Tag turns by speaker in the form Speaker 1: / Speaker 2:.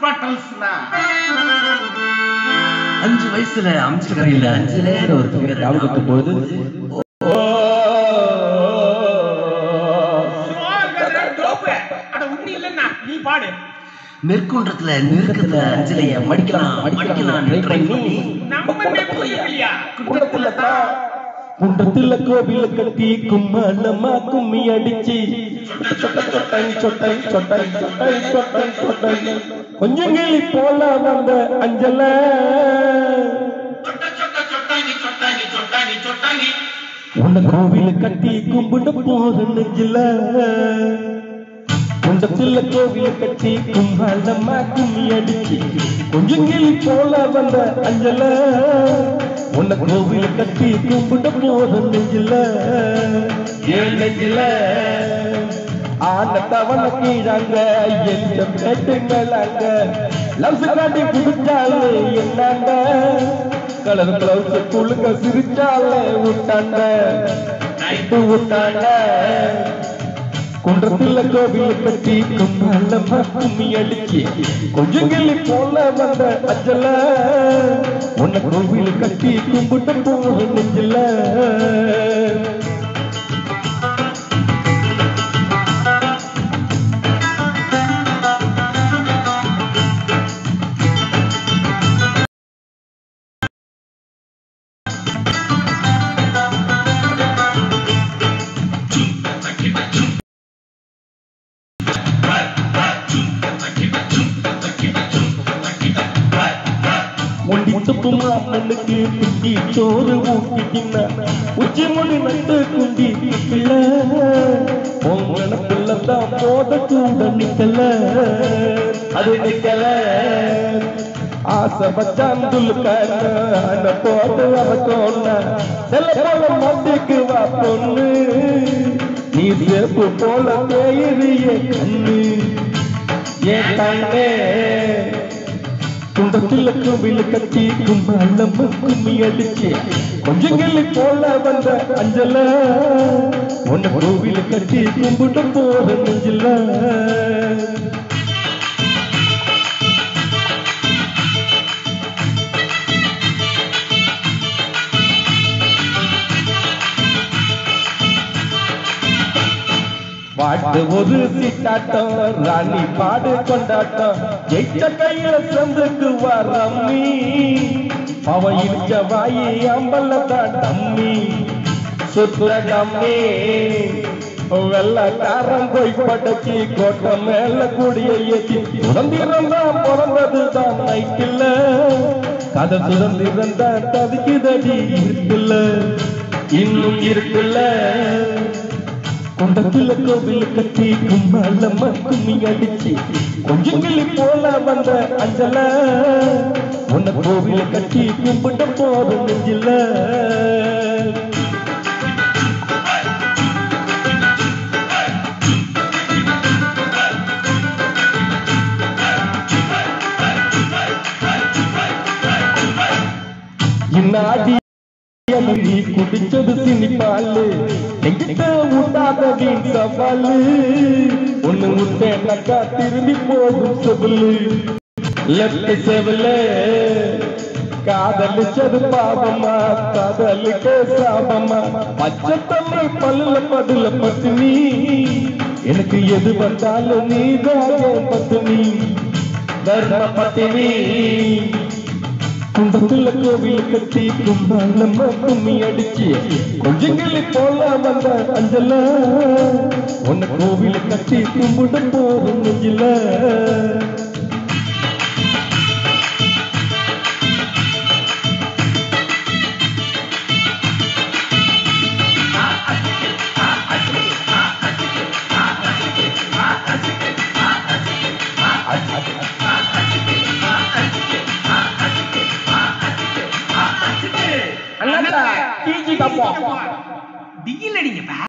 Speaker 1: பாட்டல்ஸ்னா
Speaker 2: அஞ்சு வயசுல அம்சு கரையில அஞ்சுலேன்னு ஒரு பேர் ஞாபகத்து போது
Speaker 1: அட உண்ணி இல்லன்னா நீ பாடு
Speaker 2: நெற்குன்றத்துல நெருக்கத்துல அஞ்சலைய மடிக்கலாம் மடிக்கலாம் ட்ரை பண்ணி
Speaker 1: நம்ம நெப்பு இல்லையா
Speaker 3: குண்டத்துல தான் குண்டத்துல கோவில கட்டி கும்மாளமா கும்மி அடிச்சு சொட்டை சொட்டை சொட்டை சொட்டை சொட்டை சொட்டை கொஞ்சம் கிளி போல வந்த அஞ்சல உன்னை கோவில கட்டி கும்பிட போற நெஞ்சில குண்டத்துல கோவில கட்டி கும்மாளமா கும்மி அடிச்சு கொஞ்சம் கிளி போல வந்த அஞ்சல உன்னை கோவில கட்டி கும்பிட போற நெஞ்சில ஏன் நெஞ்சில ஆன தவண கீழாங்க எந்த பேட்டுங்களாங்க லவ்ஸ் காட்டி குடிச்சாலே என்னங்க கலர் பிளவுஸ் குழுங்க சிரிச்சாலே விட்டாங்க நைட்டு விட்டாங்க குன்றத்துல கோவில் கட்டி கும்மாளமா கும்மி அடிச்சு கொஞ்சம் கிளி போல வந்த அஞ்சல உன்னை கோவில் கட்டி கும்பிட்டு போற நெஞ்சில முண்டி துப்பு மாமனுக்கு குண்டி சோறு ஊட்டிக்கின்னா உச்சி மொழி நட்டு குண்டி பிள்ளை பொங்கன பிள்ளைதான் போத கூட நிக்கல அது நிக்கல ஆசை வச்சான் துலுக்கான போட்டு வரக்கோண்ண செல்ல போல மாட்டுக்கு வா பொண்ணு நீ சேப்பு போல தேயிறிய கண்ணு ஏன் கண்ணே குண்டத்துல கோவில் கட்டி கும்மாளம் கும்மி அடிச்சு கொஞ்சம் கிளி போல வந்த அஞ்சல உன்னை கோவில் கட்டி கும்பிட்டு போற நெஞ்சில பாட்டு ஒரு சீட்டாட்டம் ராணி பாடு கொண்டாட்டம் ஜெயிச்ச கையில சந்துக்கு வரம்மி அவ இடிச்ச வாயி அம்பலத்தான் டம்மி சுத்த டம்மி வெள்ளக்காரன் போய் படைச்சி கோட்டை மேல கூடிய ஏற்றி சுதந்திரம் தான் பிறந்தது தான் நைட்டில் கதை சுதந்திரம் தான் தவிக்குதடி இருக்குல்ல இன்னும் இருக்குல்ல குண்டத்துல கோவில் கட்டி கும்மாளமா கும்மி அடிச்சு கொஞ்சம் கிளி போல வந்த அஞ்சல உன்னை கோவில் கட்டி கும்பிட்ட போற நெஞ்சில இன்னாடி நீ குடிச்சது சினிப்பாலு எங்கிட்ட விட்டாத வீண் சவாலு ஒண்ணு விட்டேன்னாக்கா திரும்பி போகும் செவலு லெப்ட் செவல காதலிச்சது பாவமா காதலிக்க சாபமா பச்சை தமிழ் பல்லுல பதில பத்தினி எனக்கு எது வந்தாலும் நீ தான் பத்தினி தர்ம பத்தினி குண்டத்துல கோவில் கட்டி கும்பாலம்மா கும்மி அடிச்சு கொஞ்சம் கிளி போல வந்த அஞ்சல உன்னை கோவில் கட்டி கும்பிட போற நெஞ்சில
Speaker 1: அண்ணா கீஜி தப்பா டிகில் அடிங்கப்பா